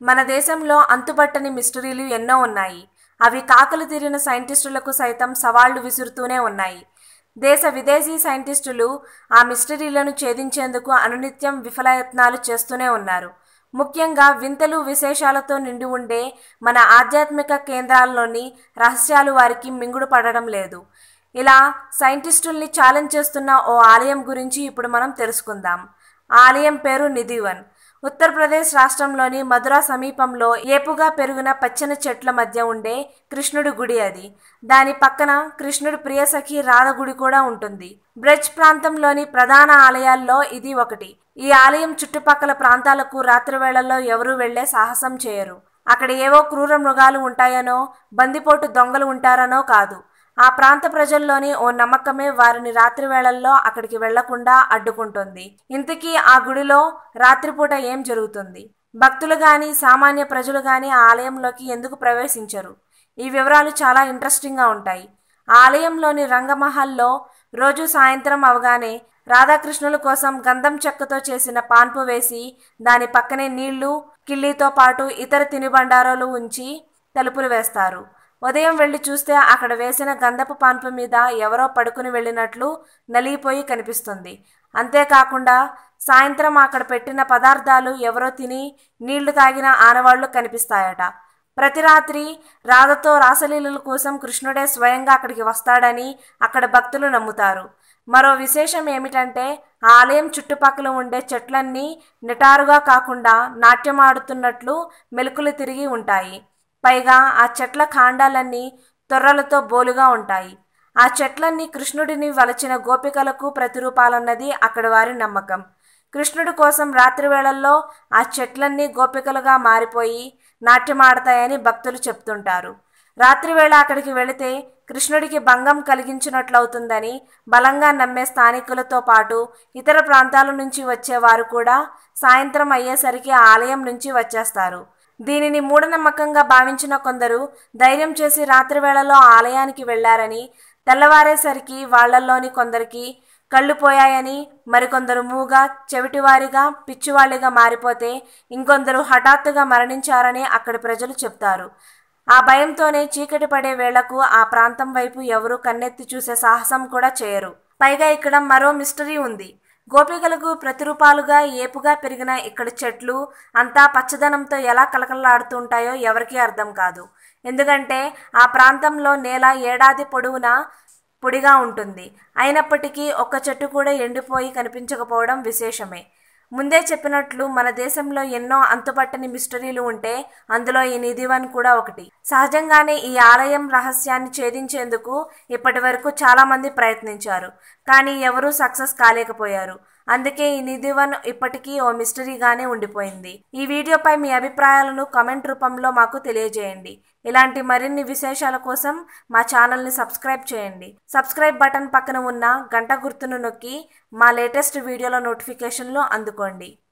మన దేశంలో అంతుబట్టని మిస్టరీలు ఎన్నో ఉన్నాయి అవి కాకలు తీరిన సైంటిస్టులకు సైతం సవాళ్లు విసురుతూనే ఉన్నాయి దేశ విదేశీ సైంటిస్టులు ఆ మిస్టరీలను ఛేదించేందుకు అనునిత్యం విఫలయత్నాలు చేస్తూనే ఉన్నారు ముఖ్యంగా వింతలు విశేషాలతో నిండి ఉండే మన ఆధ్యాత్మిక కేంద్రాల్లోని రహస్యాలు వారికి మింగుడు పడడం లేదు ఇలా సైంటిస్టుల్ని ఛాలెంజ్ చేస్తున్న ఓ ఆలయం గురించి ఇప్పుడు మనం తెలుసుకుందాం ఆ ఆలయం పేరు నిధివన్ ఉత్తరప్రదేశ్ రాష్ట్రంలోని మధుర సమీపంలో ఏపుగా పెరిగిన పచ్చని చెట్ల మధ్య ఉండే కృష్ణుడి గుడి అది దాని పక్కన కృష్ణుడి ప్రియసఖి రాధ గుడి కూడా ఉంటుంది బ్రజ్ ప్రాంతంలోని ప్రధాన ఆలయాల్లో ఇది ఒకటి ఈ ఆలయం చుట్టుపక్కల ప్రాంతాలకు రాత్రి వేళల్లో ఎవరూ వెళ్లే సాహసం చేయరు అక్కడ ఏవో క్రూర మృగాలు ఉంటాయనో బందిపోటు దొంగలు ఉంటారనో కాదు ఆ ప్రాంత ప్రజల్లోని ఓ నమ్మకమే వారిని రాత్రి వేళల్లో అక్కడికి వెళ్లకుండా అడ్డుకుంటుంది ఇంతకీ ఆ గుడిలో రాత్రిపూట ఏం జరుగుతుంది భక్తులు గాని సామాన్య ప్రజలు గాని ఆ ఆలయంలోకి ఎందుకు ప్రవేశించరు ఈ వివరాలు చాలా ఇంట్రెస్టింగ్గా ఉంటాయి ఆ ఆలయంలోని రంగమహల్లో రోజు సాయంత్రం అవగానే రాధాకృష్ణుల కోసం గంధం చెక్కతో చేసిన పాన్పు వేసి దాని పక్కనే నీళ్లు కిళ్ళీతో పాటు ఇతర తినుబండారాలు ఉంచి తలుపులు వేస్తారు ఉదయం వెళ్లి చూస్తే అక్కడ వేసిన గంధపు పాన్పు మీద ఎవరో పడుకుని వెళ్ళినట్లు నలిగిపోయి కనిపిస్తుంది అంతేకాకుండా సాయంత్రం అక్కడ పెట్టిన పదార్థాలు ఎవరో తిని నీళ్లు తాగిన ఆనవాళ్లు కనిపిస్తాయట ప్రతి రాత్రి రాధతో రాసలీలల కోసం కృష్ణుడే స్వయంగా అక్కడికి వస్తాడని అక్కడ భక్తులు నమ్ముతారు మరో విశేషం ఏమిటంటే ఆ ఆలయం చుట్టుపక్కల ఉండే చెట్లన్నీ నిటారుగా కాకుండా నాట్యమాడుతున్నట్లు మెలుకులు తిరిగి ఉంటాయి పైగా ఆ చెట్ల కాండాలన్నీ తొర్రలతో బోలుగా ఉంటాయి ఆ చెట్లన్నీ కృష్ణుడిని వలచిన గోపికలకు ప్రతిరూపాలన్నది అక్కడి వారి నమ్మకం కృష్ణుడి కోసం రాత్రి వేళల్లో ఆ చెట్లన్నీ గోపికలుగా మారిపోయి నాట్యమాడతాయని భక్తులు చెప్తుంటారు రాత్రివేళ అక్కడికి వెళితే కృష్ణుడికి భంగం కలిగించినట్లవుతుందని బలంగా నమ్మే స్థానికులతో పాటు ఇతర ప్రాంతాల నుంచి వచ్చేవారు కూడా సాయంత్రం అయ్యేసరికి ఆ ఆలయం నుంచి వచ్చేస్తారు దీనిని మూఢనమ్మకంగా భావించిన కొందరు ధైర్యం చేసి రాత్రివేళలో ఆలయానికి వెళ్లారని తెల్లవారేసరికి వాళ్లల్లోని కొందరికి కళ్ళు పోయాయని మరికొందరు మూగా చెవిటివారిగా పిచ్చివాళ్లిగా మారిపోతే ఇంకొందరు హఠాత్తుగా మరణించారని అక్కడి ప్రజలు చెప్తారు ఆ భయంతోనే చీకటి పడే వేళకు ఆ ప్రాంతం వైపు ఎవరూ కన్నెత్తి చూసే సాహసం కూడా చేయరు పైగా ఇక్కడ మరో మిస్టరీ ఉంది గోపికలకు ప్రతిరూపాలుగా ఏపుగా పెరిగిన ఇక్కడ చెట్లు అంతా పచ్చదనంతో ఎలా కలకలలాడుతుంటాయో ఎవరికీ అర్థం కాదు ఎందుకంటే ఆ ప్రాంతంలో నేల ఏడాది పొడవునా పొడిగా ఉంటుంది అయినప్పటికీ ఒక్క చెట్టు కూడా ఎండిపోయి కనిపించకపోవడం విశేషమే ముందే చెప్పినట్లు మన దేశంలో ఎన్నో అంతుపట్టని మిస్టరీలు ఉంటే అందులో ఈ నిధివన్ కూడా ఒకటి సహజంగానే ఈ ఆలయం రహస్యాన్ని ఛేదించేందుకు ఇప్పటి వరకు చాలా మంది ప్రయత్నించారు కానీ ఎవరూ సక్సెస్ కాలేకపోయారు అందుకే ఈ నిధివన్ ఇప్పటికీ ఓ మిస్టరీగానే ఉండిపోయింది ఈ వీడియోపై మీ అభిప్రాయాలను కామెంట్ రూపంలో మాకు తెలియజేయండి ఇలాంటి మరిన్ని విశేషాల కోసం మా ఛానల్ని సబ్స్క్రైబ్ చేయండి సబ్స్క్రైబ్ బటన్ పక్కన ఉన్న గంట గుర్తును నొక్కి మా లేటెస్ట్ వీడియోల నోటిఫికేషన్లు అందుకోండి